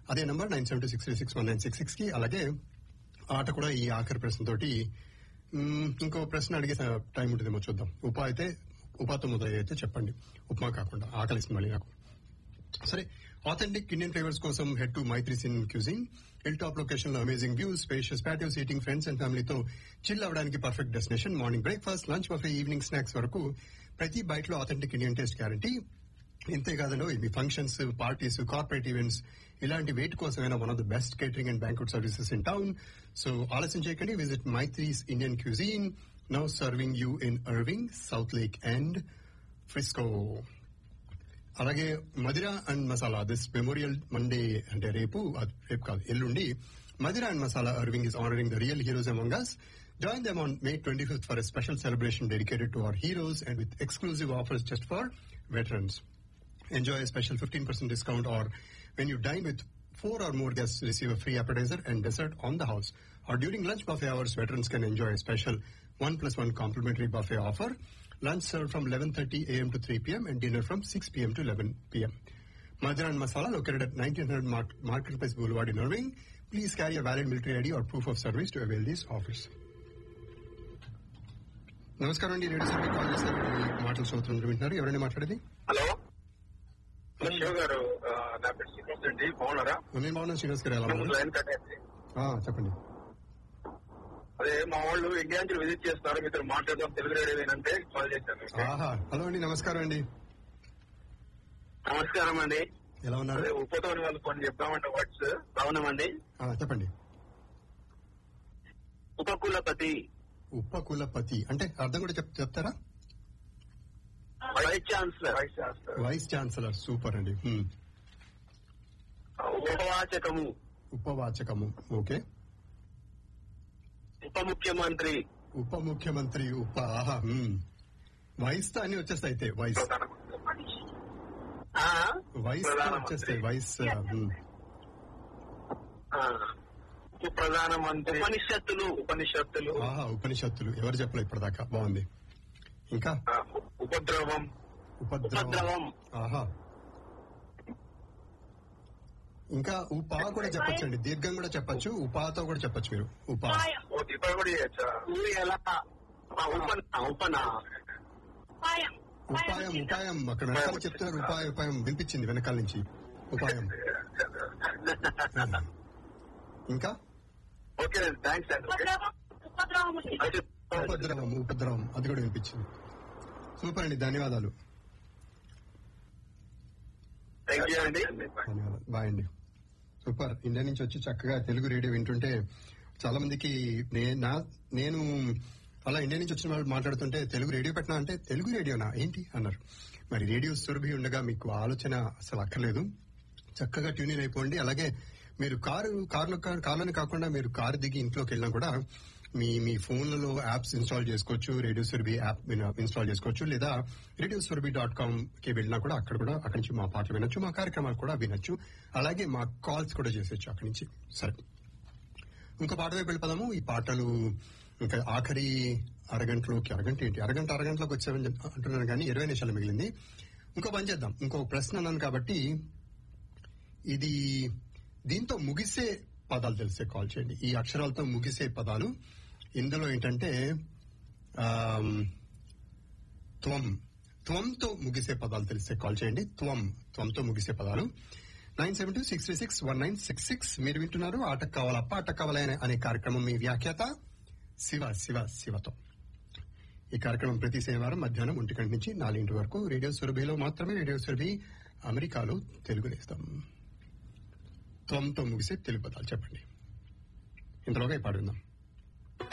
అదే number nine seven two six three six one nine six six కి అలాగే ఆట కూడా ఈ ఆఖరి ప్రశ్న తోటి మ్, ఇంకో ప్రశ్న అడిగే స- టైం ఉంటుందేమో చూద్దాం ఉపా అయితే ఉపాతో మొదలై అయితే చెప్పండి ఉప్మా కాకుండా ఆకలిస్తుంది మళ్ళీ నాకు సరే ఆథెంటిక్ ఇండియన్ ఫ్లేవర్స్ కోసం head to Maithri's in cuisine hill top location లో amazing views spacious patio seating friends and ఫ్యామిలీతో చిల్ అవ్వడానికి perfect destination morning breakfast lunch buffet evening snacks వరకు ప్రతి బైట్ లో ఆథెంటిక్ ఇండియన్ టేస్ట్ గ్యారంటీ ఇంతేకాదంలో మీ functions parties corporate events ఇలాంటి వెయిట్ కోసమైనా one of the best catering and banquet services in town so ఆలస్యం చేయకండి visit Maithri's Indian cuisine now serving you in Irving Southlake and Frisco అలాగే Madira and masala this Memorial Monday అంటే రేపు అది రేపు కాదు ఎల్లుండి Madira and masala Irving is honoring the real heroes among us join them on May twenty fifth for a special celebration dedicated to our heroes and with exclusive offers just for veterans. Enjoy a special 15% discount or when you dine with four or more guests receive a free appetizer and dessert on the house. Or during lunch buffet hours, veterans can enjoy a special 1 plus 1 complimentary buffet offer. Lunch served from 11.30 a.m. to 3 p.m. and dinner from 6 p.m. to 11 p.m. Madhura and Masala located at 1900 Mark- Marketplace Boulevard in Irving. Please carry a valid military ID or proof of service to avail these offers. నమస్కారం అండి radio సభకి call చేశారు మీ మాటలు శ్రోతలు వింటున్నారు ఎవరైనా మాట్లాడేది hello hello Shiva గారు ఆ, నా పేరు శ్రీనివాస్ అండి బాగున్నారా నేను బాగున్నాను శ్రీనివాస్ గారు ఎలా ముందు ఉన్నారు లైన్ కట్ అయింది ఆ, చెప్పండి అదే మా వాళ్ళు ఇండియా నుంచి విజిట్ చేస్తారు మీతో మాట్లాడదాం తెలుగు రేడియో ఏంటంటే కాల్ చేశాను మీకు. ఆహా హలో అండి నమస్కారం అండి నమస్కారం అండి ఎలా ఉన్నారు అదే ఉపతోని వాళ్ళు కొన్ని చెప్దామంటే వర్డ్స్ బాగున్నామండి ఆ, చెప్పండి ఉపకులపతి ఉపకులపతి అంటే అర్థం కూడా చెప్ చెప్తారా vice chancellor vice chancellor vice chancellor super అండి హ్మ్. ఉపవాచకము ఉపవాచకము ఓకే ఉప ముఖ్యమంత్రి ఉప ముఖ్యమంత్రి ఉప ఆహా హ్మ్. వైస్ తో అన్ని వచ్చేస్తాయి అయితే వైస్ ఆ? వైస్ తో ప్రధానమంత్రి. వచ్చేస్తాయి వైస్ ఆ, హ్మ్. ఆ. ఉప ప్రధానమంత్రి ఉపనిషత్తులు ఉపనిషత్తులు ఆహా ఉపనిషత్తులు ఎవరు చెప్పలేదు ఇప్పటిదాకా బాగుంది ఇంకా ఆ, ఉపద్రవం ఉపద్రవం ఉపద్రవం ఆహా ఇంకా ఉపా కూడా చెప్పొచ్చండి దీర్ఘం కూడా చెప్పొచ్చు ఉపాతో కూడా చెప్పొచ్చు మీరు ఉపా ఓ ఇప్పుడు కూడా చేయొచ్చా ఊ ఎలా ఆ, ఉపన ఉపన ఉపాయం ఉపాయం అక్కడ వెనకాల చెప్తున్నారు ఉపాయం ఉపాయం వినిపించింది వెనకాల నుంచి ఉపాయం ఆహా. ఇంకా ఓకే థ్యాంక్స్ అండి ఓకే. ఉపద్రవం ఉపద్రవం అది కూడా వినిపించింది సూపర్ అండి ధన్యవాదాలు థ్యాంక్ యూ అండి ధన్యవాదాలు బాయ్ అండి సూపర్ ఇండియా నుంచి వచ్చి చక్కగా తెలుగు రేడియో వింటుంటే చాలా మందికి నే- నా- నేను అలా ఇండియా నుంచి వచ్చిన వాళ్ళు మాట్లాడుతుంటే తెలుగు రేడియో పెట్టినా అంటే తెలుగు రేడియోనా ఏంటి అన్నారు మరి రేడియో సురభి ఉండగా మీకు ఆలోచన అసలు అక్కర్లేదు చక్కగా ట్యూన్ ఇన్ అయిపోండి అలాగే మీరు కారు కార్లో కార్లోనే కాకుండా మీరు కారు దిగి ఇంట్లోకి వెళ్ళినా కూడా మీ మీ ఫోన్లలో యాప్స్ ఇన్స్టాల్ చేసుకోవచ్చు రేడియో సురభి యాప్ ఇన్స్టాల్ చేసుకోవచ్చు లేదా రేడియో సురభి డాట్ కామ్ కి వెళ్ళినా కూడా అక్కడ కూడా అక్కడి నుంచి మా పాటలు వినొచ్చు మా కార్యక్రమాలు కూడా వినొచ్చు అలాగే మా కాల్స్ కూడా చేసేచ్చు అక్కడి నుంచి సరే ఇంకో పాట వైపు వెళ్ళిపోదాము ఈ పాటలు ఇంకా ఆఖరి అరగంటలోకి అరగంట ఏంటి అరగంట అరగంటలోకి వచ్చామని చెప్- అంటున్నాను కానీ ఇరవై నిమిషాలు మిగిలింది ఇంకో పని చేద్దాం ఇంకో ప్రశ్న అన్నాను కాబట్టి ఇది దీంతో ముగిసే పదాలు తెలిసే కాల్ చేయండి ఈ అక్షరాలతో ముగిసే పదాలు ఇందులో ఏంటంటే ఆమ్, త్వం త్వంతో ముగిసే పదాలు తెలిస్తే కాల్ చేయండి త్వం త్వంతో ముగిసే పదాలు nine seven two six three six one nine six six మీరు వింటున్నారు ఆటకు కావాలా పాటకు కావాలా అనే- అనే కార్యక్రమం మీ వ్యాఖ్యాత శివ శివ శివతో ఈ కార్యక్రమం ప్రతి శనివారం మధ్యాహ్నం ఒంటి గంట నుంచి నాలుగింటి వరకు రేడియో సురభిలో మాత్రమే రేడియో సురభి అమెరికాలో తెలుగు నేస్తాం త్వంతో ముగిసే తెలుగు పదాలు చెప్పండి ఇంతలోగా ఈ పాడుందాం